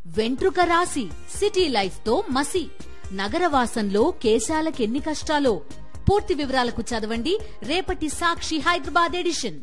వెంట్రుక రాసి city life తో మసి నగరవాసంలో కేశాలకెన్ని కష్టాలో పూర్తి వివరాలకు చదవండి రేపటి Sakshi Hyderabad edition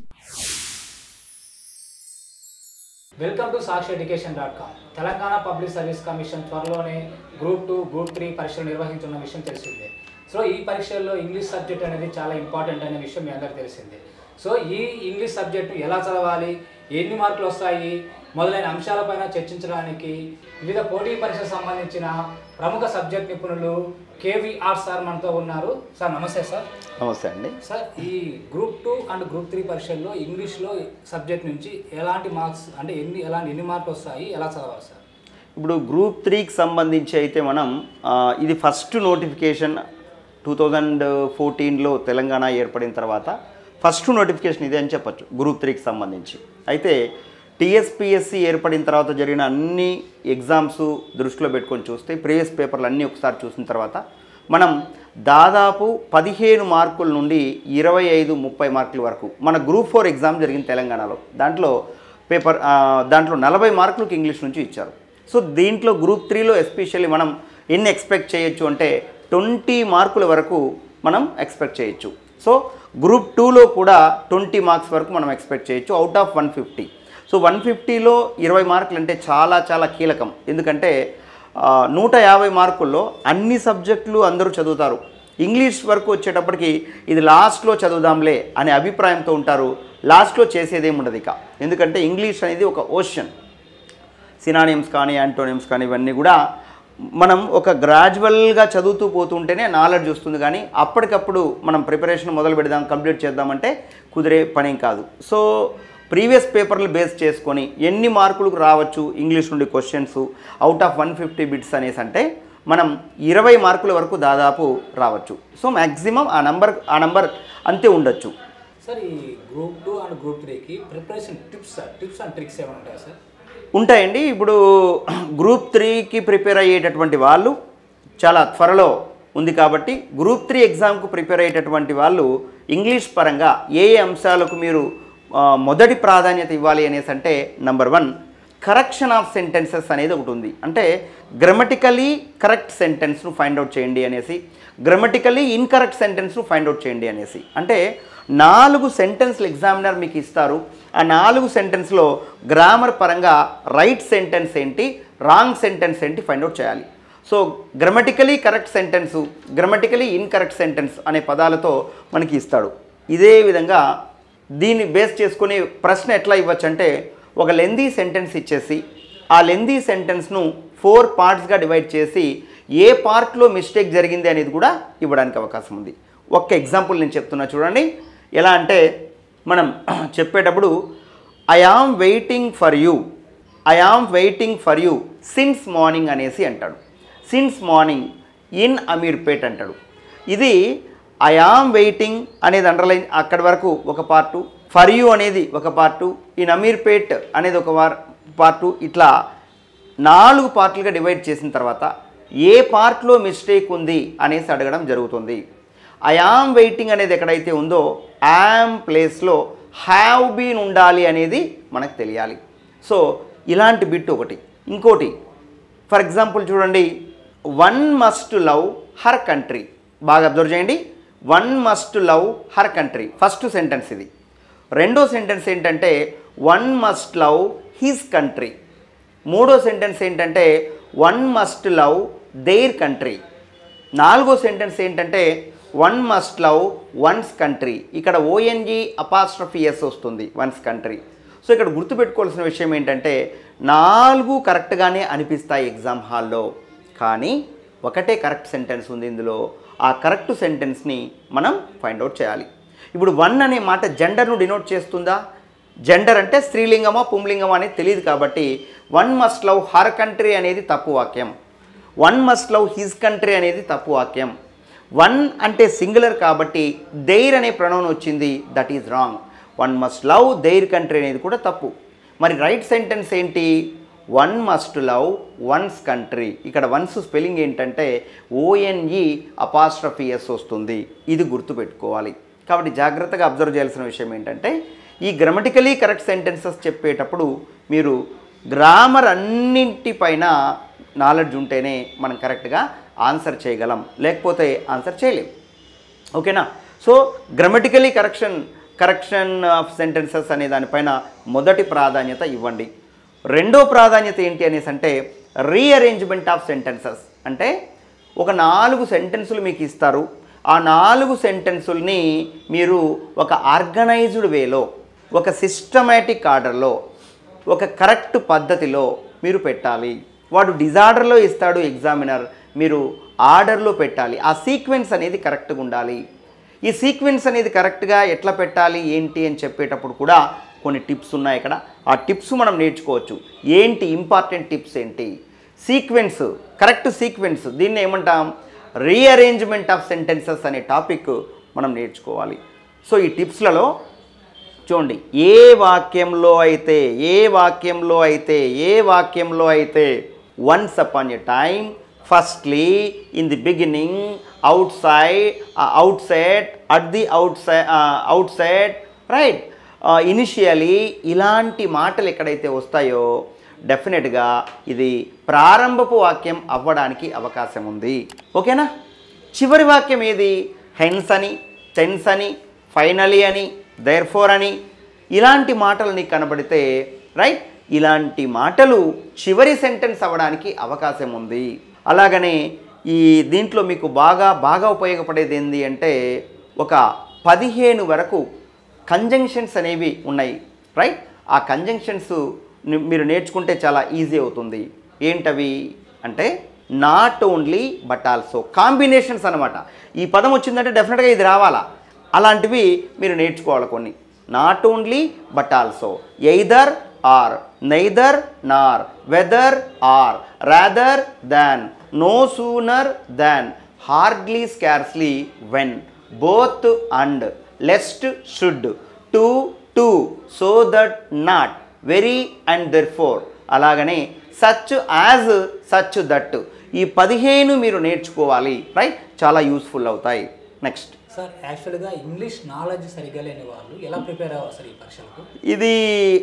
welcome to Sakshi education dot com Telangana public service commission త్వరలోనే గ్రూప్ టూ గ్రూప్ త్రీ పరీక్షలు నిర్వహించున్న విషయం తెలిసిందే సో ఈ పరీక్షల్లో ఇంగ్లీష్ సబ్జెక్ట్ అనేది చాలా ఇంపార్టెంట్ అనే విషయం మీ అందరికీ తెలిసిందే సో ఈ ఇంగ్లీష్ సబ్జెక్టు ఎలా చదవాలి ఎన్ని మార్కులు వస్తాయి మొదలైన అంశాలపైన చర్చించడానికి వివిధ పోటీ పరీక్షలకు సంబంధించిన ప్రముఖ సబ్జెక్ట్ నిపుణులు కేవీఆర్ సార్ మనతో ఉన్నారు సార్ నమస్తే సార్ నమస్తే అండి సార్ ఈ group two and group three పరీక్షల్లో ఇంగ్లీష్లో సబ్జెక్ట్ నుంచి ఎలాంటి మార్క్స్ అంటే ఎన్ని ఎలాంటి ఎన్ని మార్కులు వస్తాయి ఎలా చదవాలి సార్ ఇప్పుడు గ్రూప్ త్రీకి సంబంధించి అయితే మనం ఆ, ఇది ఫస్ట్ నోటిఫికేషన్ టూ థౌజండ్ ఫోర్టీన్లో తెలంగాణ ఏర్పడిన తర్వాత ఫస్ట్ నోటిఫికేషన్ ఇదే అని చెప్పొచ్చు గ్రూప్ త్రీకి సంబంధించి అయితే టీఎస్పిఎస్సి ఏర్పడిన తర్వాత జరిగిన అన్ని ఎగ్జామ్స్ దృష్టిలో పెట్టుకొని చూస్తే ప్రీవియస్ పేపర్లు అన్నీ ఒకసారి చూసిన తర్వాత మనం దాదాపు పదిహేను మార్కుల నుండి ఇరవై ఐదు ముప్పై మార్కుల వరకు మన గ్రూప్ ఫోర్ ఎగ్జామ్ జరిగింది తెలంగాణలో దాంట్లో పేపర్ ఆ, దాంట్లో నలభై మార్కులకు ఇంగ్లీష్ నుంచి ఇచ్చారు సో దీంట్లో గ్రూప్ త్రీలో ఎస్పెషల్లీ మనం ఎన్ని ఎక్స్పెక్ట్ చేయొచ్చు అంటే ట్వంటీ మార్కుల వరకు మనం ఎక్స్పెక్ట్ చేయొచ్చు సో గ్రూప్ టూలో కూడా ట్వంటీ మార్క్స్ వరకు మనం ఎక్స్పెక్ట్ చేయొచ్చు out of one fifty so one ఫిఫ్టీలో ఇరవై మార్కులు అంటే చాలా చాలా కీలకం ఎందుకంటే ఆ, నూట యాభై మార్కుల్లో అన్ని సబ్జెక్టులు అందరూ చదువుతారు ఇంగ్లీష్ వరకు వచ్చేటప్పటికి ఇది లాస్ట్లో చదువుదాంలే అనే అభిప్రాయంతో ఉంటారు లాస్ట్లో చేసేదేం ఉండదు ఇక ఎందుకంటే ఇంగ్లీష్ అనేది ఒక ఓషన్ సినానిమ్స్ కానీ యాంటోనిమ్స్ కానీ ఇవన్నీ కూడా మనం ఒక గ్రాడ్యువల్గా చదువుతూ పోతుంటేనే నాలెడ్జ్ వస్తుంది కానీ అప్పటికప్పుడు మనం ప్రిపరేషన్ మొదలు పెడదాం కంప్లీట్ చేద్దామంటే కుదిరే పనేం కాదు సో ప్రీవియస్ పేపర్లు బేస్ చేసుకొని ఎన్ని మార్కులకు రావచ్చు ఇంగ్లీష్ నుండి questions out of one fifty bits అనేసి అంటే మనం ఇరవై మార్కుల వరకు దాదాపు రావచ్చు సో మ్యాక్సిమం ఆ నంబర్ ఆ నంబర్ అంతే ఉండొచ్చు సార్ ఈ గ్రూప్ టూ అండ్ గ్రూప్ త్రీకి preparation tips sir tips and tricks ఏమైనా ఉంటాయా సార్ ఉంటాయండి ఇప్పుడు గ్రూప్ త్రీకి ప్రిపేర్ అయ్యేటటువంటి వాళ్ళు చాలా త్వరలో ఉంది కాబట్టి గ్రూప్ త్రీ ఎగ్జామ్కు ప్రిపేర్ అయ్యేటటువంటి వాళ్ళు ఇంగ్లీష్ పరంగా ఏ ఏ అంశాలకు మీరు ఆ, మొదటి ప్రాధాన్యత ఇవ్వాలి అనేసి అంటే number one correction of sentences అనేది ఒకటి ఉంది అంటే గ్రామటికలీ కరెక్ట్ సెంటెన్స్ను ఫైండ్ అవుట్ చేయండి అనేసి గ్రామటికలీ ఇన్కరెక్ట్ సెంటెన్స్ను ఫైండ్ అవుట్ చేయండి అనేసి అంటే నాలుగు సెంటెన్స్లు ఎగ్జామినర్ మీకు ఇస్తారు ఆ నాలుగు సెంటెన్స్లో గ్రామర్ పరంగా రైట్ సెంటెన్స్ ఏంటి రాంగ్ సెంటెన్స్ ఏంటి ఫైండ్ అవుట్ చేయాలి so grammatically correct sentence grammatically incorrect sentence అనే పదాలతో మనకి ఇస్తాడు ఇదే విధంగా దీన్ని బేస్ చేసుకుని ప్రశ్న ఎట్లా ఇవ్వచ్చు అంటే ఒక లెందీ సెంటెన్స్ ఇచ్చేసి ఆ లెందీ సెంటెన్స్ను ఫోర్ పార్ట్స్గా డివైడ్ చేసి ఏ పార్ట్లో మిస్టేక్ జరిగింది అనేది కూడా ఇవ్వడానికి అవకాశం ఉంది ఒక్క ఎగ్జాంపుల్ నేను చెప్తున్నా చూడండి ఎలా అంటే మనం చెప్పేటప్పుడు I am waiting for you I am waiting for you since morning అనేసి అంటాడు సిన్స్ మార్నింగ్ ఇన్ అమీర్పేట్ అంటాడు ఇది ఐ ఆమ్ వెయిటింగ్ అనేది అండర్లైన్ అక్కడి వరకు ఒక పార్టు ఫర్ యూ అనేది ఒక పార్టు ఇన్ అమీర్పేట్ అనేది ఒక వార్ పార్టు ఇట్లా నాలుగు పార్ట్లుగా డివైడ్ చేసిన తర్వాత ఏ పార్ట్లో మిస్టేక్ ఉంది అనేసి అడగడం జరుగుతుంది ఐ ఆమ్ వెయిటింగ్ అనేది ఎక్కడైతే ఉందో యామ్ ప్లేస్లో హ్యావ్ బీన్ ఉండాలి అనేది మనకు తెలియాలి సో ఇలాంటి బిట్ ఒకటి ఇంకోటి ఫర్ ఎగ్జాంపుల్ చూడండి one must love her country బాగా అబ్జర్వ్ చేయండి one must love her country first sentence ఇది రెండో సెంటెన్స్ ఏంటంటే one must love his country మూడో సెంటెన్స్ ఏంటంటే one must love their country నాలుగో సెంటెన్స్ ఏంటంటే one must love one's country ఇక్కడ ఓఎన్జి అపాస్ట్రఫీ ఎస్ వస్తుంది వన్స్ కంట్రీ సో ఇక్కడ గుర్తుపెట్టుకోవాల్సిన విషయం ఏంటంటే నాలుగు కరెక్ట్గానే అనిపిస్తాయి ఎగ్జామ్ హాల్లో కానీ ఒకటే కరెక్ట్ సెంటెన్స్ ఉంది ఇందులో ఆ కరెక్ట్ సెంటెన్స్ని మనం ఫైండ్ అవుట్ చేయాలి ఇప్పుడు వన్ అనే మాట జెండర్ను డినోట్ చేస్తుందా జెండర్ అంటే స్త్రీలింగమా పుంలింగమా అనేది తెలియదు కాబట్టి one must love her country అనేది తప్పు వాక్యం one must love his country అనేది తప్పు వాక్యం వన్ అంటే సింగులర్ కాబట్టి దెయిర్ అనే ప్రణౌన్ వచ్చింది that is wrong one must love their country అనేది కూడా తప్పు మరి రైట్ సెంటెన్స్ ఏంటి one must love one's country ఇక్కడ వన్స్ స్పెల్లింగ్ ఏంటంటే ఓఎన్ఈ అపాస్ట్రఫీ ఎస్ వస్తుంది ఇది గుర్తుపెట్టుకోవాలి కాబట్టి జాగ్రత్తగా అబ్జర్వ్ చేయాల్సిన విషయం ఏంటంటే ఈ గ్రామటికలీ కరెక్ట్ సెంటెన్సెస్ చెప్పేటప్పుడు మీరు గ్రామర్ అన్నింటిపైన నాలెడ్జ్ ఉంటేనే మనం కరెక్ట్గా ఆన్సర్ చేయగలం లేకపోతే ఆన్సర్ చేయలేం ఓకేనా so grammatically correction correction of sentences అనే దానిపైన మొదటి ప్రాధాన్యత ఇవ్వండి రెండో ప్రాధాన్యత ఏంటి అనేసి అంటే రీఅరేంజ్మెంట్ ఆఫ్ సెంటెన్సెస్ అంటే ఒక నాలుగు సెంటెన్సులు మీకు ఇస్తారు ఆ నాలుగు సెంటెన్సుల్ని మీరు ఒక ఆర్గనైజ్డ్ వేలో ఒక సిస్టమేటిక్ ఆర్డర్లో ఒక కరెక్ట్ పద్ధతిలో మీరు పెట్టాలి వాడు డిజార్డర్లో ఇస్తాడు ఎగ్జామినర్ మీరు ఆర్డర్లో పెట్టాలి ఆ సీక్వెన్స్ అనేది కరెక్ట్గా ఉండాలి ఈ సీక్వెన్స్ అనేది కరెక్ట్గా ఎట్లా పెట్టాలి ఏంటి అని చెప్పేటప్పుడు కూడా కొన్ని టిప్స్ ఉన్నాయి ఇక్కడ ఆ టిప్స్ మనం నేర్చుకోవచ్చు ఏంటి ఇంపార్టెంట్ టిప్స్ ఏంటి సీక్వెన్స్ కరెక్ట్ సీక్వెన్స్ దీన్ని ఏమంటాం రీఅరేంజ్మెంట్ ఆఫ్ సెంటెన్సెస్ అనే టాపిక్ మనం నేర్చుకోవాలి సో ఈ టిప్స్లలో చూడండి ఏ వాక్యంలో అయితే ఏ వాక్యంలో అయితే ఏ వాక్యంలో అయితే once upon a time firstly in the beginning outside outside at the outside outside right initially ఇలాంటి మాటలు ఎక్కడైతే వస్తాయో డెఫినెట్గా ఇది ప్రారంభపు వాక్యం అవ్వడానికి అవకాశం ఉంది ఓకేనా చివరి వాక్యం ఏది హెన్స్ అని టెన్స్ అని ఫైనలీ అని దేర్ఫోర్ అని ఇలాంటి మాటలు నీకు కనబడితే రైట్ ఇలాంటి మాటలు చివరి సెంటెన్స్ అవ్వడానికి అవకాశం ఉంది అలాగనే ఈ దీంట్లో మీకు బాగా బాగా ఉపయోగపడేది ఏంటి అంటే ఒక పదిహేను వరకు కంజంక్షన్స్ అనేవి ఉన్నాయి రైట్ ఆ కంజంక్షన్స్ మీరు నేర్చుకుంటే చాలా ఈజీ అవుతుంది ఏంటవి అంటే not only but also combinations అనమాట ఈ పదం వచ్చిందంటే డెఫినెట్గా ఇది రావాలా అలాంటివి మీరు నేర్చుకోవాలి కొన్ని not only but also either or neither nor whether or rather than no sooner than hardly scarcely when both and lest should to to so that not very and therefore అలాగనే such as such that ఈ పదిహేను మీరు నేర్చుకోవాలి right చాలా useful అవుతాయి next sir యాక్చువల్గా English knowledge సరిగ్గా లేని వాళ్ళు ఎలా ప్రిపేర్ అవ్వాలి సార్ ఈ పరీక్షలకు ఇది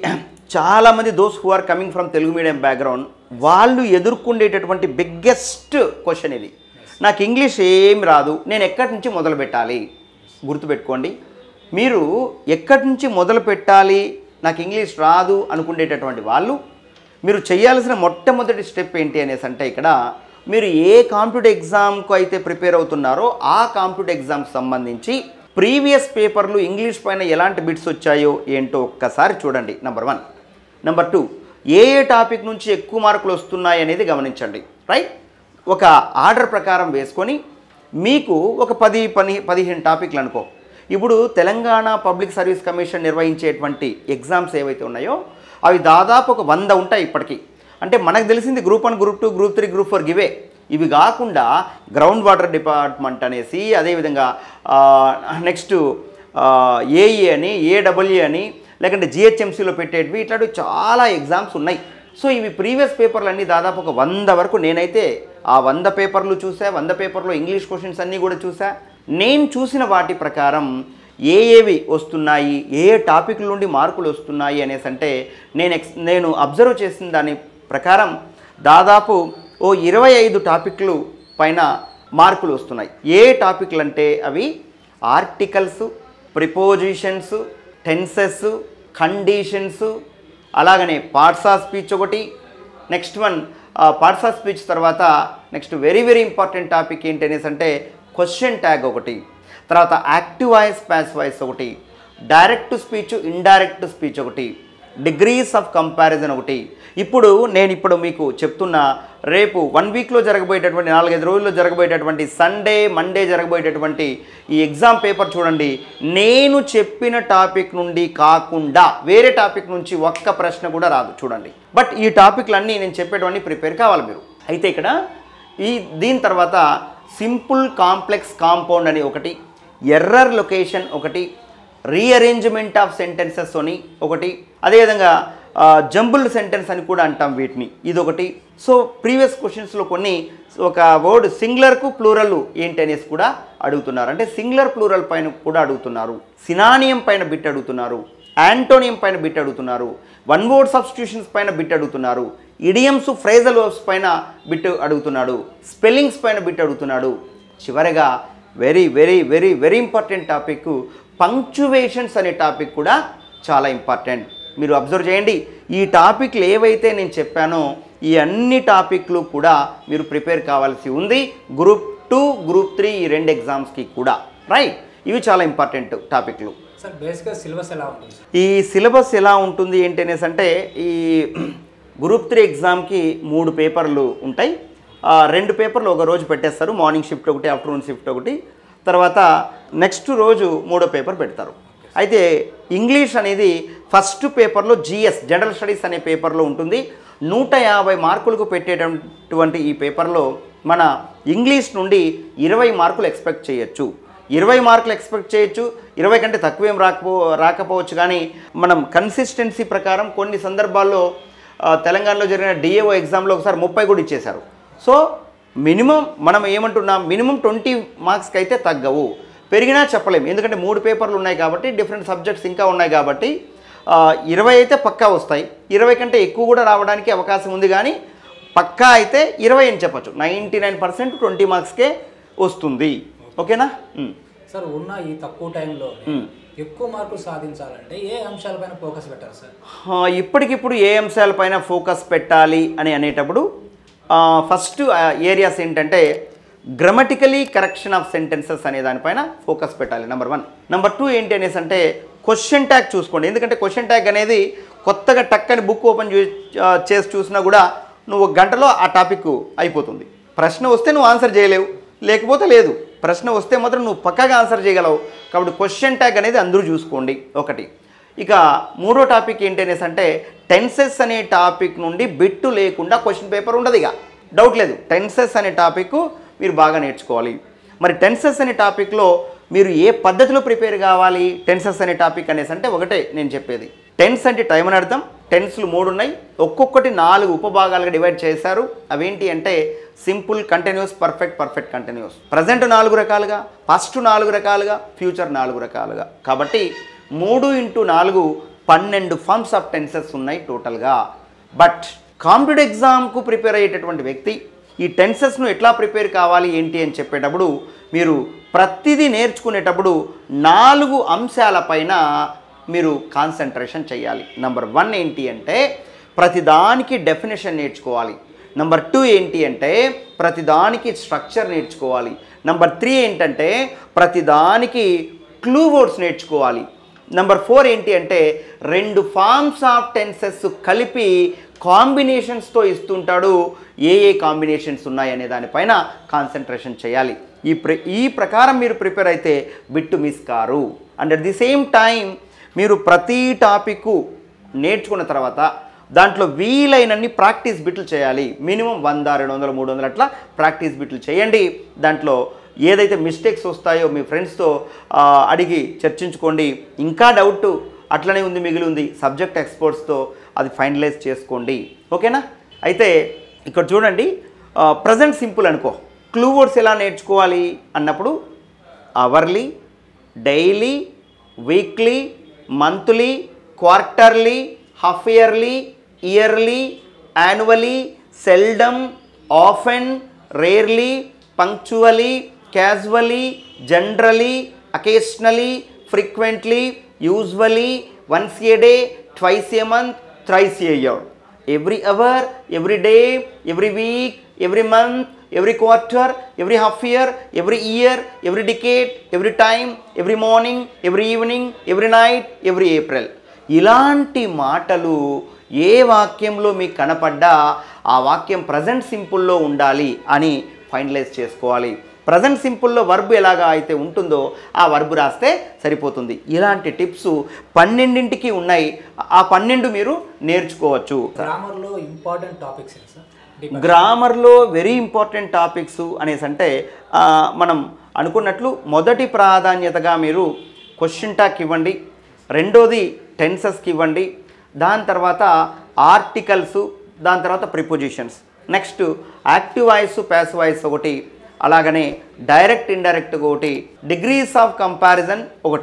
చాలామంది those who are coming from Telugu medium background వాళ్ళు ఎదుర్కొండేటటువంటి బిగ్గెస్ట్ క్వశ్చన్ ఇది నాకు ఇంగ్లీష్ ఏం రాదు నేను ఎక్కడి నుంచి మొదలు పెట్టాలి గుర్తుపెట్టుకోండి మీరు ఎక్కడి నుంచి మొదలు పెట్టాలి నాకు ఇంగ్లీష్ రాదు అనుకునేటటువంటి వాళ్ళు మీరు చేయాల్సిన మొట్టమొదటి స్టెప్ ఏంటి అనేసి అంటే ఇక్కడ మీరు ఏ కాంపిటేటివ్ ఎగ్జామ్కు అయితే ప్రిపేర్ అవుతున్నారో ఆ కాంపిటేటివ్ ఎగ్జామ్కి సంబంధించి ప్రీవియస్ పేపర్లు ఇంగ్లీష్ పైన ఎలాంటి బిట్స్ వచ్చాయో ఏంటో ఒక్కసారి చూడండి నెంబర్ వన్ నెంబర్ టూ ఏ ఏ టాపిక్ నుంచి ఎక్కువ మార్కులు వస్తున్నాయి అనేది గమనించండి రైట్ ఒక ఆర్డర్ ప్రకారం వేసుకొని మీకు ఒక పది పని పదిహేను టాపిక్లు అనుకో ఇప్పుడు తెలంగాణ పబ్లిక్ సర్వీస్ కమిషన్ నిర్వహించేటువంటి ఎగ్జామ్స్ ఏవైతే ఉన్నాయో అవి దాదాపు ఒక వంద ఉంటాయి ఇప్పటికీ అంటే మనకు తెలిసింది group one group two group three group four గివే ఇవి కాకుండా గ్రౌండ్ వాటర్ డిపార్ట్మెంట్ అనేసి అదేవిధంగా నెక్స్ట్ ఏఈ అని ఏడబ్ల్యూ అని లేకుంటే జిహెచ్ఎంసీలో పెట్టేటివి ఇట్లాంటివి చాలా ఎగ్జామ్స్ ఉన్నాయి సో ఇవి ప్రీవియస్ పేపర్లు అన్నీ దాదాపు ఒక వంద వరకు నేనైతే ఆ వంద పేపర్లు చూసా వంద పేపర్లో ఇంగ్లీష్ క్వశ్చన్స్ అన్నీ కూడా చూసా నేను చూసిన వాటి ప్రకారం ఏ ఏవి వస్తున్నాయి ఏ ఏ టాపిక్ల నుండి మార్కులు వస్తున్నాయి అనేసి అంటే నేను ఎక్స్ నేను అబ్జర్వ్ చేసిన దాని ప్రకారం దాదాపు ఓ ఇరవై ఐదు టాపిక్లు పైన మార్కులు వస్తున్నాయి ఏ టాపిక్లు అంటే అవి ఆర్టికల్స్ ప్రిపోజిషన్స్ టెన్సెస్ కండిషన్స్ అలాగనే పార్ట్స్ ఆఫ్ స్పీచ్ ఒకటి next one parts of speech తర్వాత next very very important topic ఏంటి అనేసి అంటే క్వశ్చన్ ట్యాగ్ ఒకటి తర్వాత యాక్టివ్ వాయిస్ ప్యాస్ వాయిస్ ఒకటి డైరెక్ట్ స్పీచ్ ఇండైరెక్ట్ స్పీచ్ ఒకటి డిగ్రీస్ ఆఫ్ కంపారిజన్ ఒకటి ఇప్పుడు నేను ఇప్పుడు మీకు చెప్తున్న రేపు వన్ వీక్లో జరగబోయేటటువంటి నాలుగైదు రోజుల్లో జరగబోయేటటువంటి సండే మండే జరగబోయేటటువంటి ఈ ఎగ్జామ్ పేపర్ చూడండి నేను చెప్పిన టాపిక్ నుండి కాకుండా వేరే టాపిక్ నుంచి ఒక్క ప్రశ్న కూడా రాదు చూడండి బట్ ఈ టాపిక్లన్నీ నేను చెప్పేటవన్నీ ప్రిపేర్ కావాలి మీరు అయితే ఇక్కడ ఈ దీని తర్వాత సింపుల్ కాంప్లెక్స్ కాంపౌండ్ అని ఒకటి ఎర్రర్ లొకేషన్ ఒకటి రీఅరేంజ్మెంట్ ఆఫ్ సెంటెన్సెస్ అని ఒకటి అదేవిధంగా జంబుల్డ్ సెంటెన్స్ అని కూడా అంటాం వీటిని ఇదొకటి సో ప్రీవియస్ క్వశ్చన్స్లో కొన్ని ఒక వర్డ్ సింగులర్కు ప్లూరల్ ఏంటి అనేసి కూడా అడుగుతున్నారు అంటే సింగులర్ ప్లూరల్ పైన కూడా అడుగుతున్నారు సినానియం పైన బిట్ అడుగుతున్నారు యాంటోనియం పైన బిట్ అడుగుతున్నారు వన్ వర్డ్ సబ్స్టిట్యూషన్స్ పైన బిట్ అడుగుతున్నారు ఇడియమ్స్ ఫ్రేజల్ వర్బ్స్ పైన బిట్ అడుగుతున్నాడు స్పెల్లింగ్స్ పైన బిట్ అడుగుతున్నాడు చివరగా very very very very important topic punctuations అనే టాపిక్ కూడా చాలా ఇంపార్టెంట్ మీరు అబ్జర్వ్ చేయండి ఈ టాపిక్లు ఏవైతే నేను చెప్పానో ఈ అన్ని టాపిక్లు కూడా మీరు ప్రిపేర్ కావాల్సి ఉంది గ్రూప్ టూ గ్రూప్ త్రీ ఈ రెండు ఎగ్జామ్స్కి కూడా రైట్ ఇవి చాలా ఇంపార్టెంట్ టాపిక్లు సార్ బేసిక్గా సిలబస్ ఎలా ఉంటుంది సార్ ఈ సిలబస్ ఎలా ఉంటుంది ఏంటి అనేసి అంటే ఈ గ్రూప్ త్రీ ఎగ్జామ్కి మూడు పేపర్లు ఉంటాయి ఆ, రెండు పేపర్లు ఒక రోజు పెట్టేస్తారు మార్నింగ్ షిఫ్ట్ ఒకటి ఆఫ్టర్నూన్ షిఫ్ట్ ఒకటి తర్వాత నెక్స్ట్ రోజు మూడో పేపర్ పెడతారు అయితే ఇంగ్లీష్ అనేది ఫస్ట్ పేపర్లో జిఎస్ జనరల్ స్టడీస్ అనే పేపర్లో ఉంటుంది నూట యాభై మార్కులకు పెట్టేటటువంటి ఈ పేపర్లో మన ఇంగ్లీష్ నుండి ఇరవై మార్కులు ఎక్స్పెక్ట్ చేయొచ్చు ఇరవై మార్కులు ఎక్స్పెక్ట్ చేయొచ్చు ఇరవై కంటే తక్కువేం రాకపో రాకపోవచ్చు కానీ మనం కన్సిస్టెన్సీ ప్రకారం కొన్ని సందర్భాల్లో ఆ, తెలంగాణలో జరిగిన డిఏఓ ఎగ్జామ్లో ఒకసారి ముప్పై కూడా ఇచ్చేశారు సో మినిమం మనం ఏమంటున్నాం మినిమం ట్వంటీ మార్క్స్కి అయితే తగ్గవు పెరిగినా చెప్పలేం ఎందుకంటే మూడు పేపర్లు ఉన్నాయి కాబట్టి డిఫరెంట్ సబ్జెక్ట్స్ ఇంకా ఉన్నాయి కాబట్టి ఆ, ఇరవై అయితే పక్కా వస్తాయి ఇరవై కంటే ఎక్కువ కూడా రావడానికి అవకాశం ఉంది కానీ పక్కా అయితే ఇరవై అని చెప్పచ్చు నైంటీ నైన్ పర్సెంట్ ట్వంటీ మార్క్స్కే వస్తుంది ఓకేనా ఉమ్. సార్ ఉన్న ఈ తక్కువ టైంలో మ్మ్. ఎక్కువ మార్కులు సాధించాలంటే ఏ అంశాలపైన ఫోకస్ పెట్టాలి సార్ ఆ, ఇప్పటికిప్పుడు ఏ అంశాలపైన ఫోకస్ పెట్టాలి అని అనేటప్పుడు ఫస్ట్ ఏరియాస్ ఏంటంటే గ్రామటికలీ కరెక్షన్ ఆఫ్ సెంటెన్సెస్ అనే దానిపైన ఫోకస్ పెట్టాలి నెంబర్ వన్ నెంబర్ టూ ఏంటి అనేసి అంటే క్వశ్చన్ ట్యాగ్ చూసుకోండి ఎందుకంటే క్వశ్చన్ ట్యాగ్ అనేది కొత్తగా టక్కని బుక్ ఓపెన్ చే ఆ, చేసి చూసినా కూడా నువ్వు ఒక గంటలో ఆ టాపిక్ అయిపోతుంది ప్రశ్న వస్తే నువ్వు ఆన్సర్ చేయలేవు లేకపోతే లేదు ప్రశ్న వస్తే మాత్రం నువ్వు పక్కాగా ఆన్సర్ చేయగలవు కాబట్టి క్వశ్చన్ ట్యాగ్ అనేది అందరూ చూసుకోండి ఒకటి ఇక మూడో టాపిక్ ఏంటి అనేసి అంటే టెన్సెస్ అనే టాపిక్ నుండి బిట్టు లేకుండా క్వశ్చన్ పేపర్ ఉండదు ఇక డౌట్ లేదు టెన్సెస్ అనే టాపిక్ మీరు బాగా నేర్చుకోవాలి మరి టెన్సెస్ అనే టాపిక్లో మీరు ఏ పద్ధతిలో ప్రిపేర్ కావాలి టెన్సెస్ అనే టాపిక్ అనేసి అంటే ఒకటే నేను చెప్పేది టెన్స్ అంటే టైం అని అర్థం టెన్స్లు మూడు ఉన్నాయి ఒక్కొక్కటి నాలుగు ఉపభాగాలుగా డివైడ్ చేశారు అవేంటి అంటే simple continuous perfect perfect continuous present నాలుగు రకాలుగా ఫస్ట్ నాలుగు రకాలుగా ఫ్యూచర్ నాలుగు రకాలుగా కాబట్టి మూడు ఇంటూ నాలుగు పన్నెండు ఫార్మ్స్ ఆఫ్ టెన్సెస్ ఉన్నాయి టోటల్గా బట్ కాంపిటేటివ్ ఎగ్జామ్కు ప్రిపేర్ అయ్యేటటువంటి వ్యక్తి ఈ టెన్సెస్ను ఎట్లా ప్రిపేర్ కావాలి ఏంటి అని చెప్పేటప్పుడు మీరు ప్రతిదీ నేర్చుకునేటప్పుడు నాలుగు అంశాలపైన మీరు కాన్సన్ట్రేషన్ చేయాలి నంబర్ వన్ ఏంటి అంటే ప్రతిదానికి డెఫినేషన్ నేర్చుకోవాలి నంబర్ టూ ఏంటి అంటే ప్రతిదానికి స్ట్రక్చర్ నేర్చుకోవాలి నంబర్ త్రీ ఏంటంటే ప్రతిదానికి క్లూ వర్డ్స్ నేర్చుకోవాలి నంబర్ ఫోర్ ఏంటి అంటే రెండు ఫార్మ్స్ ఆఫ్ టెన్సెస్ కలిపి కాంబినేషన్స్తో ఇస్తుంటాడు ఏ ఏ కాంబినేషన్స్ ఉన్నాయి అనే దానిపైన కాన్సన్ట్రేషన్ చేయాలి ఈ ప్ర ఈ ప్రకారం మీరు ప్రిపేర్ అయితే బిట్టు మిస్ కారు and at the same time మీరు ప్రతి టాపిక్ నేర్చుకున్న తర్వాత దాంట్లో వీలైనన్ని ప్రాక్టీస్ బిట్లు చేయాలి మినిమం వంద రెండు వందలు మూడు వందలు అట్లా ప్రాక్టీస్ బిట్లు చేయండి దాంట్లో ఏదైతే మిస్టేక్స్ వస్తాయో మీ ఫ్రెండ్స్తో ఆ, అడిగి చర్చించుకోండి ఇంకా డౌట్ అట్లనే ఉంది మిగిలి ఉంది సబ్జెక్ట్ ఎక్స్పర్ట్స్తో అది ఫైనలైజ్ చేసుకోండి ఓకేనా అయితే ఇక్కడ చూడండి ప్రజెంట్ సింపుల్ అనుకో క్లూ వర్డ్స్ ఎలా నేర్చుకోవాలి అన్నప్పుడు hourly daily weekly monthly quarterly half yearly yearly annually seldom often rarely punctually casually generally occasionally frequently usually once a day twice a month thrice a year every hour, every day, every week, every month, every quarter, every half year, every year, every decade, every time, every morning, every evening, every night, every April. ఇలాంటి మాటలు ఏ వాక్యంలో మీకు కనపడ్డా ఆ వాక్యం present సింపుల్లో ఉండాలి అని finalise చేసుకోవాలి present సింపుల్లో verb ఎలాగా అయితే ఉంటుందో ఆ వర్బ్ రాస్తే సరిపోతుంది ఇలాంటి టిప్స్ పన్నెండింటికి ఉన్నాయి ఆ పన్నెండు మీరు నేర్చుకోవచ్చు గ్రామర్లో ఇంపార్టెంట్ టాపిక్స్ ఏంటి సార్ Deep- గ్రామర్లో వెరీ ఇంపార్టెంట్ టాపిక్స్ అనేసి అంటే ఆ, మనం అనుకున్నట్లు మొదటి ప్రాధాన్యతగా మీరు క్వశ్చన్ టాక్ ఇవ్వండి రెండోది టెన్సెస్కి ఇవ్వండి దాని తర్వాత ఆర్టికల్స్ దాని తర్వాత prepositions next active voice passive voice ఒకటి అలాగనే డైరెక్ట్ ఇండైరెక్ట్ ఒకటి డిగ్రీస్ ఆఫ్ కంపారిజన్ ఒకటి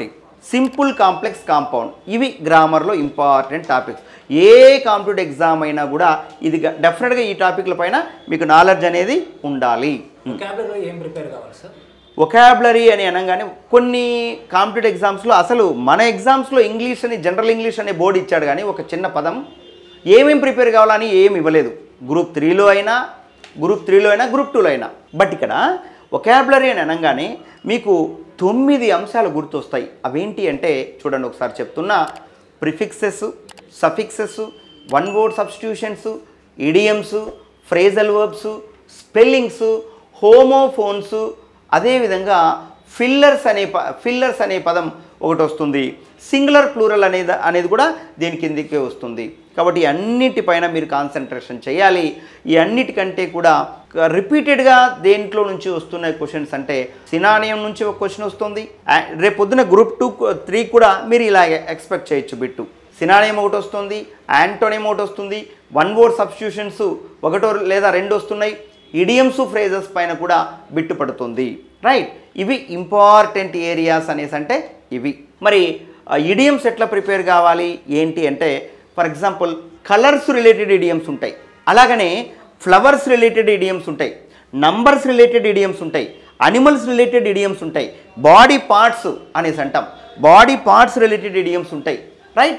సింపుల్ కాంప్లెక్స్ కాంపౌండ్ ఇవి గ్రామర్లో ఇంపార్టెంట్ టాపిక్స్ ఏ కాంపిటేటివ్ ఎగ్జామ్ అయినా కూడా ఇది డెఫినెట్గా ఈ టాపిక్ల పైన మీకు నాలెడ్జ్ అనేది ఉండాలి క్యాబినెట్లో ఏం ప్రిపేర్ కావాలి సార్ ఒకాబులరీ అని అనగానే కొన్ని కాంపిటేటివ్ ఎగ్జామ్స్లో అసలు మన ఎగ్జామ్స్లో ఇంగ్లీష్ అని జనరల్ ఇంగ్లీష్ అనే బోర్డు ఇచ్చాడు కానీ ఒక చిన్న పదం ఏమేం ప్రిపేర్ కావాలని ఏమి ఇవ్వలేదు గ్రూప్ త్రీలో అయినా గ్రూప్ త్రీలో అయినా గ్రూప్ టూలో అయినా బట్ ఇక్కడ ఒకాబులరీ అని అనగానే మీకు తొమ్మిది అంశాలు గుర్తొస్తాయి అవేంటి అంటే చూడండి ఒకసారి చెప్తున్నా prefixes suffixes one word substitutions idioms phrasal verbs spellings homophones అదేవిధంగా ఫిల్లర్స్ అనే ప ఫిల్లర్స్ అనే పదం ఒకటి వస్తుంది సింగులర్ ప్లూరల్ అనేది అనేది కూడా దీని కిందికే వస్తుంది కాబట్టి ఈ అన్నిటిపైన మీరు కాన్సన్ట్రేషన్ చేయాలి ఈ అన్నిటికంటే కూడా రిపీటెడ్గా దేంట్లో నుంచి వస్తున్న క్వశ్చన్స్ అంటే సినానియం నుంచి ఒక క్వశ్చన్ వస్తుంది ఆ, రేపు పొద్దున గ్రూప్ టూ త్రీ కూడా మీరు ఇలా ఎక్స్పెక్ట్ చేయొచ్చు బిట్టు సినానియం ఒకటి వస్తుంది యాంటోనియం ఒకటి వస్తుంది వన్ వర్డ్ సబ్స్టిట్యూషన్స్ ఒకటో లేదా రెండు వస్తున్నాయి ఇడియమ్స్ ఫ్రేజెస్ పైన కూడా బిట్టు పడుతుంది రైట్ ఇవి ఇంపార్టెంట్ ఏరియాస్ అనేసి అంటే ఇవి మరి ఇడియమ్స్ ఎట్లా ప్రిపేర్ కావాలి ఏంటి అంటే for example colours related idioms ఉంటాయి అలాగనే ఫ్లవర్స్ రిలేటెడ్ ఇడియమ్స్ ఉంటాయి నంబర్స్ రిలేటెడ్ ఇడియమ్స్ ఉంటాయి అనిమల్స్ రిలేటెడ్ ఇడియమ్స్ ఉంటాయి బాడీ పార్ట్స్ అనేసి అంటాం బాడీ పార్ట్స్ రిలేటెడ్ ఇడియమ్స్ ఉంటాయి right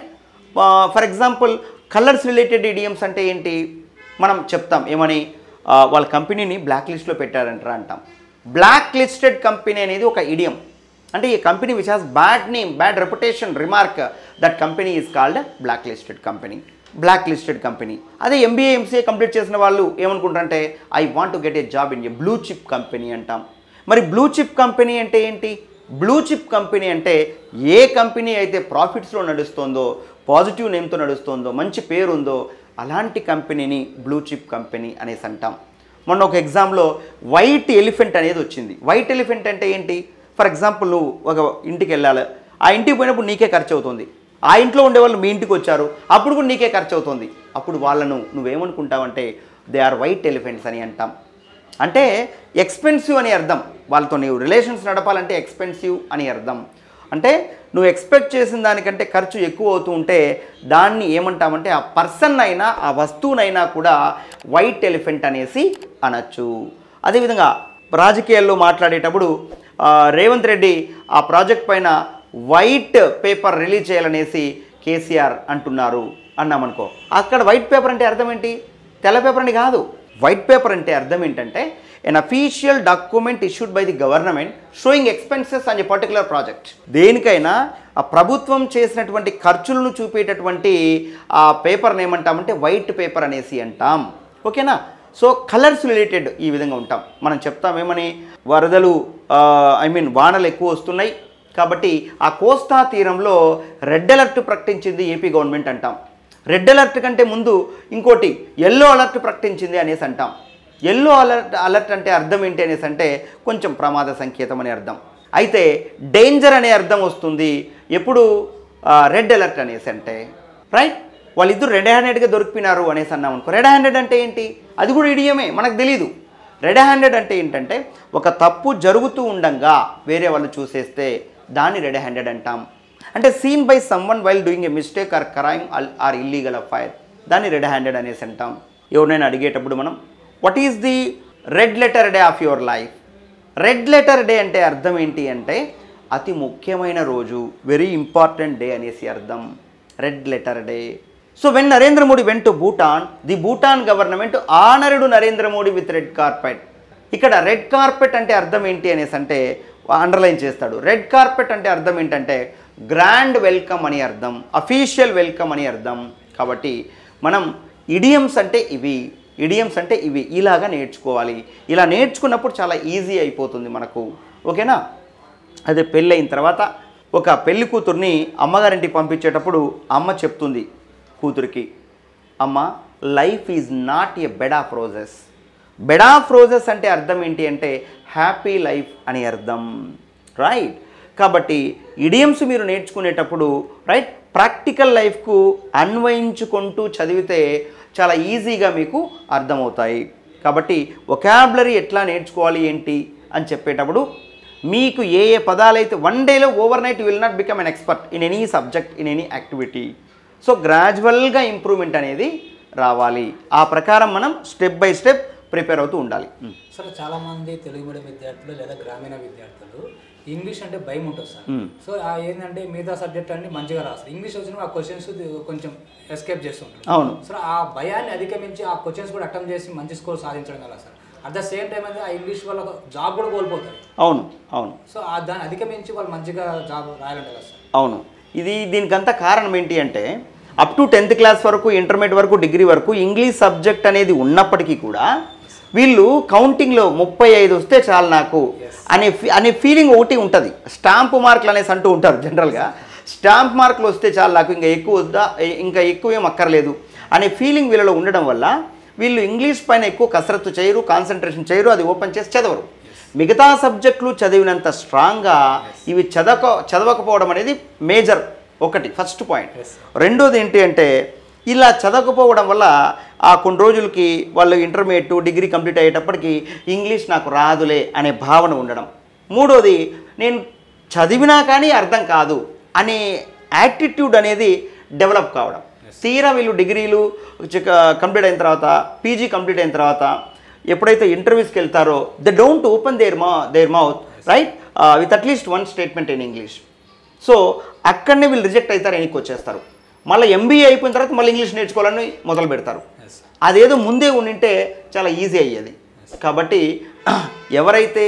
for example colours related idioms అంటే ఏంటి మనం చెప్తాం ఏమని ఆ, వాళ్ళ కంపెనీని బ్లాక్ లిస్ట్లో పెట్టారంటారా అంటాం బ్లాక్ లిస్టెడ్ కంపెనీ అనేది ఒక ఇడియం అంటే ఈ company which has bad name bad reputation remark that company is called black listed company black listed company అదే ఎంబీఏ ఎంసీఏ కంప్లీట్ చేసిన వాళ్ళు ఏమనుకుంటారంటే I want to get a job in a blue chip company అంటాం మరి blue chip company అంటే ఏంటి blue chip company అంటే ఏ company అయితే ప్రాఫిట్స్లో నడుస్తుందో పాజిటివ్ నేమ్తో నడుస్తుందో మంచి పేరు ఉందో అలాంటి కంపెనీని బ్లూ చిప్ కంపెనీ అనేసి అంటాం మొన్న ఒక ఎగ్జామ్లో వైట్ ఎలిఫెంట్ అనేది వచ్చింది వైట్ ఎలిఫెంట్ అంటే ఏంటి ఫర్ ఎగ్జాంపుల్ నువ్వు ఒక ఇంటికి వెళ్ళాలి ఆ ఇంటికి పోయినప్పుడు నీకే ఖర్చు అవుతుంది ఆ ఇంట్లో ఉండే వాళ్ళు మీ ఇంటికి వచ్చారు అప్పుడు కూడా నీకే ఖర్చు అవుతుంది అప్పుడు వాళ్ళను నువ్వేమనుకుంటావంటే దే ఆర్ వైట్ ఎలిఫెంట్స్ అని అంటాం అంటే ఎక్స్పెన్సివ్ అని అర్థం వాళ్ళతో నీవు రిలేషన్స్ నడపాలంటే ఎక్స్పెన్సివ్ అని అర్థం అంటే నువ్వు ఎక్స్పెక్ట్ చేసిన దానికంటే ఖర్చు ఎక్కువ అవుతూ ఉంటే దాన్ని ఏమంటామంటే ఆ పర్సన్ అయినా ఆ వస్తువునైనా కూడా వైట్ ఎలిఫెంట్ అనేసి అనొచ్చు అదేవిధంగా రాజకీయాల్లో మాట్లాడేటప్పుడు ఆ, రేవంత్ రెడ్డి ఆ ప్రాజెక్ట్ పైన వైట్ పేపర్ రిలీజ్ చేయాలనేసి కేసీఆర్ అంటున్నారు అన్నామనుకో అక్కడ వైట్ పేపర్ అంటే అర్థం ఏంటి తెల్ల పేపర్ అని కాదు వైట్ పేపర్ అంటే అర్థం ఏంటంటే an official document issued by the government showing expenses అనే పర్టికులర్ ప్రాజెక్ట్ దేనికైనా ఆ ప్రభుత్వం చేసినటువంటి ఖర్చులను చూపేటటువంటి ఆ పేపర్ని ఏమంటామంటే వైట్ పేపర్ అనేసి అంటాం ఓకేనా సో కలర్స్ రిలేటెడ్ ఈ విధంగా ఉంటాం మనం చెప్తాం ఏమని వరదలు ఐ మీన్ వానలు ఎక్కువ వస్తున్నాయి కాబట్టి ఆ కోస్తా తీరంలో రెడ్ అలర్ట్ ప్రకటించింది ఏపీ గవర్నమెంట్ అంటాం రెడ్ అలర్ట్ కంటే ముందు ఇంకోటి ఎల్లో అలర్ట్ ప్రకటించింది అనేసి అంటాం ఎల్లో అలర్ట్ అలర్ట్ అంటే అర్థం ఏంటి అనేసి అంటే కొంచెం ప్రమాద సంకేతం అని అర్థం అయితే డేంజర్ అనే అర్థం వస్తుంది ఎప్పుడు రెడ్ అలర్ట్ అనేసి అంటే రైట్ వాళ్ళిద్దరు రెడ్ హ్యాండెడ్గా దొరికిపోయినారు అనేసి అన్నాం అనుకో రెడ్ హ్యాండెడ్ అంటే ఏంటి అది కూడా ఇడియమే మనకు తెలీదు రెడ్ హ్యాండెడ్ అంటే ఏంటంటే ఒక తప్పు జరుగుతూ ఉండంగా వేరే వాళ్ళు చూసేస్తే దాన్ని రెడ్ హ్యాండెడ్ అంటాం అంటే seen by someone while doing a mistake or crime or illegal affair దాన్ని రెడ్ హ్యాండెడ్ అనేసి అంటాం ఎవరినైనా అడిగేటప్పుడు మనం what is the red letter day of your life red letter day అంటే అర్థం ఏంటి అంటే అతి ముఖ్యమైన రోజు వెరీ ఇంపార్టెంట్ డే అనేసి అర్థం red letter day so when Narendra Modi went to Bhutan the Bhutan government honoured Narendra Modi with red carpet ఇక్కడ రెడ్ కార్పెట్ అంటే అర్థం ఏంటి అనేసి అంటే అండర్లైన్ చేస్తాడు రెడ్ కార్పెట్ అంటే అర్థం ఏంటంటే గ్రాండ్ వెల్కమ్ అని అర్థం అఫీషియల్ వెల్కమ్ అని అర్థం కాబట్టి మనం ఇడియమ్స్ అంటే ఇవి ఇడియమ్స్ అంటే ఇవి ఇలాగా నేర్చుకోవాలి ఇలా నేర్చుకున్నప్పుడు చాలా ఈజీ అయిపోతుంది మనకు ఓకేనా అదే పెళ్ళైన తర్వాత ఒక పెళ్లి కూతుర్ని అమ్మగారింటికి పంపించేటప్పుడు అమ్మ చెప్తుంది కూతురికి అమ్మ life is not a bed of roses bed of roses అంటే అర్థం ఏంటి అంటే హ్యాపీ లైఫ్ అని అర్థం రైట్ కాబట్టి ఇడియమ్స్ మీరు నేర్చుకునేటప్పుడు రైట్ ప్రాక్టికల్ లైఫ్కు అన్వయించుకుంటూ చదివితే చాలా ఈజీగా మీకు అర్థమవుతాయి కాబట్టి ఒకాబులరీ ఎట్లా నేర్చుకోవాలి ఏంటి అని చెప్పేటప్పుడు మీకు ఏ ఏ పదాలైతే వన్ డేలో overnight will not become an expert in any subject in any activity so గ్రాడ్యువల్గా ఇంప్రూవ్మెంట్ అనేది రావాలి ఆ ప్రకారం మనం స్టెప్ బై స్టెప్ ప్రిపేర్ అవుతూ ఉండాలి సార్ చాలా మంది తెలుగు మీడియం విద్యార్థులు లేదా గ్రామీణ విద్యార్థులు ఇంగ్లీష్ అంటే భయం ఉంటుంది సార్ మ్మ్. సో ఆ ఏంటంటే మిగతా సబ్జెక్ట్ అన్ని మంచిగా రాస్తారు ఇంగ్లీష్ వచ్చిన ఆ క్వశ్చన్స్ కొంచెం ఎస్కేప్ చేస్తుంటారు అవును సో ఆ భయాన్ని అధిగమించి ఆ క్వశ్చన్స్ కూడా అటెంప్ట్ చేసి మంచి స్కోర్ సాధించడం కదా sir at the same time అనేది ఆ ఇంగ్లీష్ వాళ్ళ జాబ్ కూడా కోల్పోతారు అవును అవును సో ఆ దాన్ని అధిగమించి వాళ్ళు మంచిగా జాబ్ రాయాలంట కదా సార్ అవును ఇది దీనికంతా కారణం ఏంటి అంటే అప్ టు టెన్త్ క్లాస్ వరకు ఇంటర్మీడియట్ వరకు డిగ్రీ వరకు ఇంగ్లీష్ సబ్జెక్ట్ అనేది ఉన్నప్పటికీ కూడా వీళ్ళు కౌంటింగ్లో ముప్పై ఐదు వస్తే చాలు నాకు అనే ఫీ- అనే ఫీలింగ్ ఒకటి ఉంటుంది స్టాంప్ మార్కులు అనేసి అంటూ ఉంటారు జనరల్గా స్టాంప్ మార్కులు వస్తే చాలు నాకు ఇంకా ఎక్కువ వద్దా ఇ- ఇంకా ఎక్కువ ఏం అక్కర్లేదు అనే ఫీలింగ్ వీళ్ళలో ఉండడం వల్ల వీళ్ళు ఇంగ్లీష్ పైన ఎక్కువ కసరత్తు చేయరు కాన్సన్ట్రేషన్ చేయరు అది ఓపెన్ చేసి చదవరు మిగతా సబ్జెక్టులు చదివినంత స్ట్రాంగ్గా ఇవి చదవక చదవకపోవడం అనేది మేజర్ ఒకటి ఫస్ట్ పాయింట్ Yes. రెండోది ఏంటి అంటే ఇలా చదవకపోవడం వల్ల ఆ కొన్ని రోజులకి వాళ్ళు ఇంటర్మీడియట్ డిగ్రీ కంప్లీట్ అయ్యేటప్పటికి ఇంగ్లీష్ నాకు రాదులే అనే భావన ఉండడం మూడోది నేను చదివినా కానీ అర్థం కాదు అనే యాటిట్యూడ్ అనేది డెవలప్ కావడం తీరా వీళ్ళు డిగ్రీలు కంప్లీట్ అయిన తర్వాత పీజీ కంప్లీట్ అయిన తర్వాత ఎప్పుడైతే ఇంటర్వ్యూస్కి వెళ్తారో ద డోంట్ ఓపెన్ దేర్ మా their mouth right with at least one statement in English so అక్కడనే వీళ్ళు రిజెక్ట్ అవుతారు వెనక్కి వచ్చేస్తారు మళ్ళీ ఎంబీఏ అయిపోయిన తర్వాత మళ్ళీ ఇంగ్లీష్ నేర్చుకోవాలని మొదలు పెడతారు ఎస్ అదేదో ముందే ఉండింటే చాలా ఈజీ అయ్యేది కాబట్టి ఎవరైతే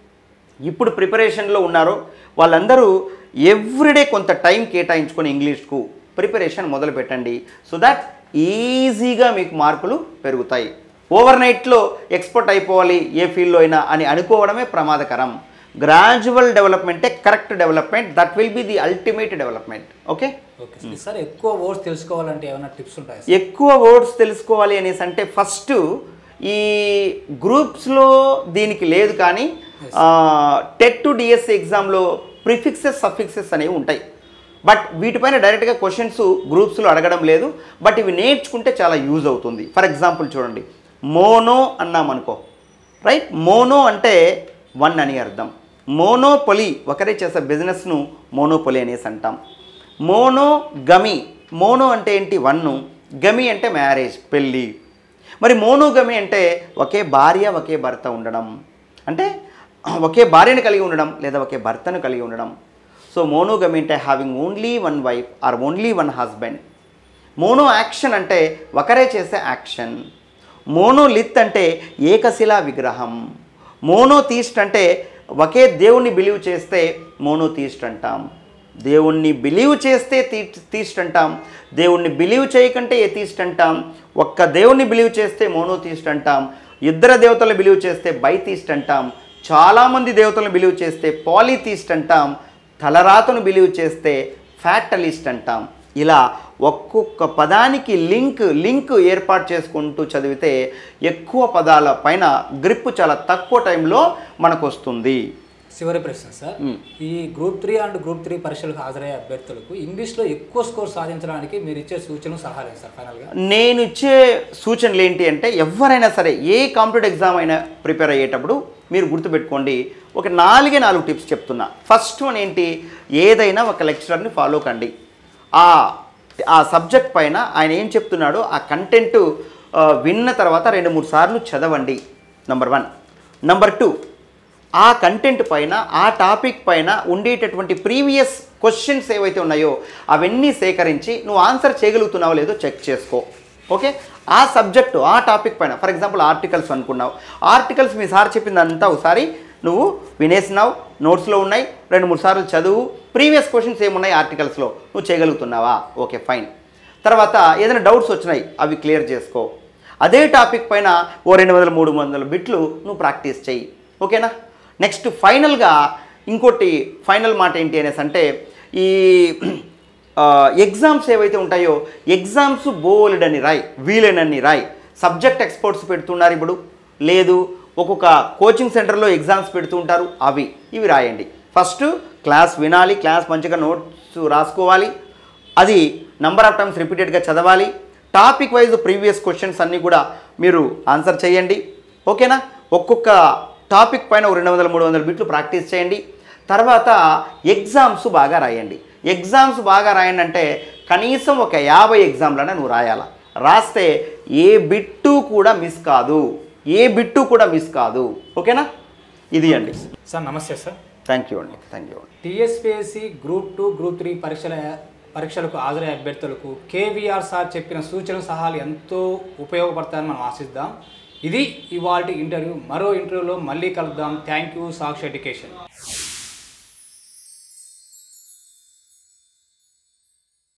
ఇప్పుడు ప్రిపరేషన్లో ఉన్నారో వాళ్ళందరూ ఎవ్రీడే కొంత టైం కేటాయించుకొని ఇంగ్లీష్కు ప్రిపరేషన్ మొదలు పెట్టండి సో దట్ ఈజీగా మీకు మార్కులు పెరుగుతాయి ఓవర్ నైట్లో ఎక్స్పర్ట్ అయిపోవాలి ఏ ఫీల్డ్లో అయినా అని అనుకోవడమే ప్రమాదకరం గ్రాడ్యువల్ డెవలప్మెంటే correct development that will be the ultimate development okay okay sir sir ఎక్కువ వర్డ్స్ తెలుసుకోవాలంటే ఏమైనా టిప్స్ ఉంటాయి ఎక్కువ వర్డ్స్ తెలుసుకోవాలి అనేసి అంటే ఫస్ట్ ఈ గ్రూప్స్లో దీనికి లేదు కానీ టెట్ టు డిఎస్సి ఎగ్జామ్లో ప్రిఫిక్సెస్ సఫిక్సెస్ అనేవి ఉంటాయి బట్ వీటిపైన డైరెక్ట్గా క్వశ్చన్స్ గ్రూప్స్లో అడగడం లేదు బట్ ఇవి నేర్చుకుంటే చాలా యూజ్ అవుతుంది ఫర్ ఎగ్జాంపుల్ చూడండి మోనో అన్నామనుకో రైట్ మోనో అంటే వన్ అని అర్థం మోనోపొలి ఒకరే చేసే బిజినెస్ను మోనోపొలి అనేసి అంటాం మోనో గమి మోనో అంటే ఏంటి వన్ గమి అంటే మ్యారేజ్ పెళ్ళి మరి మోనోగమి అంటే ఒకే భార్య ఒకే భర్త ఉండడం అంటే ఒకే భార్యను కలిగి ఉండడం లేదా ఒకే భర్తను కలిగి ఉండడం సో మోనోగమి అంటే having only one wife or only one husband mono action అంటే ఒకరే చేసే యాక్షన్ మోనోలిత్ అంటే ఏకశిలా విగ్రహం మోనోథీస్ట్ అంటే ఒకే దేవుణ్ణి బిలీవ్ చేస్తే మోనోథీస్ట్ అంటాం దేవుణ్ణి బిలీవ్ చేస్తే తీ తీస్ట్ అంటాం దేవుణ్ణి బిలీవ్ చేయకంటే ఎతీస్ట్ అంటాం ఒక్క దేవుణ్ణి బిలీవ్ చేస్తే మోనోథీస్ట్ అంటాం ఇద్దరు దేవతలను బిలీవ్ చేస్తే బైతీస్ట్ అంటాం చాలామంది దేవతలను బిలీవ్ చేస్తే పాలిథీస్ట్ అంటాం తలరాతను బిలీవ్ చేస్తే ఫ్యాక్టలిస్ట్ అంటాం ఇలా ఒక్కొక్క పదానికి లింక్ లింక్ ఏర్పాటు చేసుకుంటూ చదివితే ఎక్కువ పదాల పైన గ్రిప్ చాలా తక్కువ టైంలో మనకు వస్తుంది చివరి ప్రశ్న సార్ ఈ group three and group three పరీక్షలకు హాజరయ్యే అభ్యర్థులకు ఇంగ్లీష్లో ఎక్కువ స్కోర్ సాధించడానికి మీరు ఇచ్చే సూచనలు సలహాలు ఏంటి సార్ ఫైనల్గా నేను ఇచ్చే సూచనలు ఏంటి అంటే ఎవరైనా సరే ఏ కాంపిటేటివ్ ఎగ్జామ్ అయినా ప్రిపేర్ అయ్యేటప్పుడు మీరు గుర్తుపెట్టుకోండి ఒక నాలుగే నాలుగు టిప్స్ చెప్తున్నా ఫస్ట్ వన్ ఏంటి ఏదైనా ఒక లెక్చరర్ని ఫాలో కండి ఆ ఆ సబ్జెక్ట్ పైన ఆయన ఏం చెప్తున్నాడో ఆ కంటెంట్ విన్న తర్వాత రెండు మూడు సార్లు చదవండి నంబర్ వన్ నంబర్ టూ ఆ కంటెంట్ పైన ఆ టాపిక్ పైన ఉండేటటువంటి ప్రీవియస్ క్వశ్చన్స్ ఏవైతే ఉన్నాయో అవన్నీ సేకరించి నువ్వు ఆన్సర్ చేయగలుగుతున్నావో లేదో చెక్ చేసుకో ఓకే ఆ సబ్జెక్టు ఆ టాపిక్ పైన ఫర్ ఎగ్జాంపుల్ ఆర్టికల్స్ అనుకున్నావు ఆర్టికల్స్ మీ సార్ చెప్పిందంతా ఒకసారి నువ్వు వినేసినావు నోట్స్లో ఉన్నాయి రెండు మూడు సార్లు చదువు ప్రీవియస్ క్వశ్చన్స్ ఏమున్నాయి ఆర్టికల్స్లో నువ్వు చేయగలుగుతున్నావా ఓకే ఫైన్ తర్వాత ఏదైనా డౌట్స్ వచ్చినాయి అవి క్లియర్ చేసుకో అదే టాపిక్ పైన ఓ రెండు వందల మూడు వందల బిట్లు నువ్వు ప్రాక్టీస్ చెయ్యి ఓకేనా నెక్స్ట్ ఫైనల్గా ఇంకోటి ఫైనల్ మాట ఏంటి అనేసి అంటే ఈ ఎగ్జామ్స్ ఏవైతే ఉంటాయో ఎగ్జామ్స్ బోలెడని రాయ్ వీలైనన్ని రాయ్ సబ్జెక్ట్ ఎక్స్పర్ట్స్ పెడుతున్నారు ఇప్పుడు లేదు ఒక్కొక్క కోచింగ్ సెంటర్లో ఎగ్జామ్స్ పెడుతుంటారు అవి ఇవి రాయండి ఫస్ట్ క్లాస్ వినాలి క్లాస్ మంచిగా నోట్స్ రాసుకోవాలి అది నంబర్ ఆఫ్ టైమ్స్ రిపీటెడ్గా చదవాలి టాపిక్ వైజ్ ప్రీవియస్ క్వశ్చన్స్ అన్నీ కూడా మీరు ఆన్సర్ చేయండి ఓకేనా ఒక్కొక్క టాపిక్ పైన ఒక రెండు వందల మూడు వందల బిట్లు ప్రాక్టీస్ చేయండి తర్వాత ఎగ్జామ్స్ బాగా రాయండి ఎగ్జామ్స్ బాగా రాయండి అంటే కనీసం ఒక యాభై ఎగ్జామ్లనే నువ్వు రాయాల రాస్తే ఏ బిట్టు కూడా మిస్ కాదు ఏ బిట్టు కూడా మిస్ కాదు ఓకేనా ఇది అండి సార్ నమస్తే సార్ థ్యాంక్ యూ అండి థ్యాంక్ యూ అండి TSPSC group two group three పరీక్షల పరీక్షలకు హాజరయ్యే అభ్యర్థులకు కేవీఆర్ సార్ చెప్పిన సూచనలు సలహాలు ఎంతో ఉపయోగపడతాయని మనం ఆశిద్దాం ఇది ఇవాళ ఇంటర్వ్యూ మరో ఇంటర్వ్యూలో మళ్ళీ కలుద్దాం థ్యాంక్ యూ సాక్షి ఎడ్యుకేషన్